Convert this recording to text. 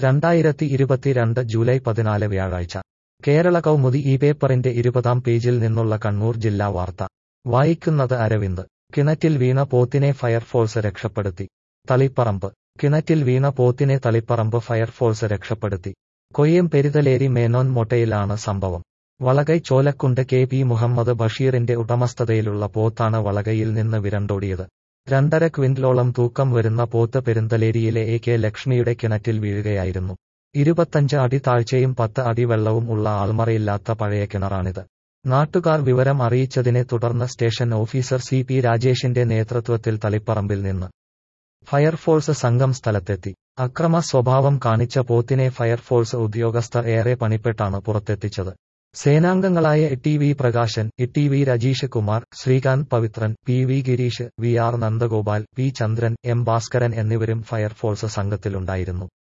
രണ്ടായിരത്തി ഇരുപത്തിരണ്ട് ജൂലൈ പതിനാല് വ്യാഴാഴ്ച കേരള കൗമുദി ഈ പേപ്പറിന്റെ ഇരുപതാം പേജിൽ നിന്നുള്ള കണ്ണൂർ ജില്ലാ വാർത്ത വായിക്കുന്നത് അരവിന്ദ് കിണറ്റിൽ വീണ പോത്തിനെ ഫയർഫോഴ്സ് രക്ഷപ്പെടുത്തി തളിപ്പറമ്പ് കിണറ്റിൽ വീണ പോത്തിനെ തളിപ്പറമ്പ് ഫയർഫോഴ്സ് രക്ഷപ്പെടുത്തി കൊയ്യം പെരിതലേരി മേനോൻ മൊട്ടയിലാണ് സംഭവം വളകൈ ചോലക്കുണ്ട് കെ പി മുഹമ്മദ് ബഷീറിന്റെ ഉടമസ്ഥതയിലുള്ള പോത്താണ് വളകയിൽ നിന്ന് വിരണ്ടോടിയത് രണ്ടര ക്വിന്റലോളം തൂക്കം വരുന്ന പോത്ത് പെരുന്തലേരിയിലെ എ കെ ലക്ഷ്മിയുടെ കിണറ്റിൽ വീഴുകയായിരുന്നു ഇരുപത്തഞ്ച് അടി താഴ്ചയും പത്ത് അടി വെള്ളവും ഉള്ള ആൾമറയില്ലാത്ത പഴയ കിണറാണിത് നാട്ടുകാർ വിവരം അറിയിച്ചതിനെ തുടർന്ന് സ്റ്റേഷൻ ഓഫീസർ സി പി രാജേഷിന്റെ നേതൃത്വത്തിൽ തളിപ്പറമ്പിൽ നിന്ന് ഫയർഫോഴ്സ് സംഘം സ്ഥലത്തെത്തി അക്രമ സ്വഭാവം കാണിച്ച പോത്തിനെ ഫയർഫോഴ്സ് ഉദ്യോഗസ്ഥർ ഏറെ പണിപ്പെട്ടാണ് പുറത്തെത്തിച്ചത് സേനാംഗങ്ങളായ T V Prakashan T V Rajeesh Kumar Srikanth Pavithran P V Gireesh V R Nandagopal P Chandran M Bhaskaran എന്നിവരും ഫയർഫോഴ്സ് സംഘത്തിലുണ്ടായിരുന്നു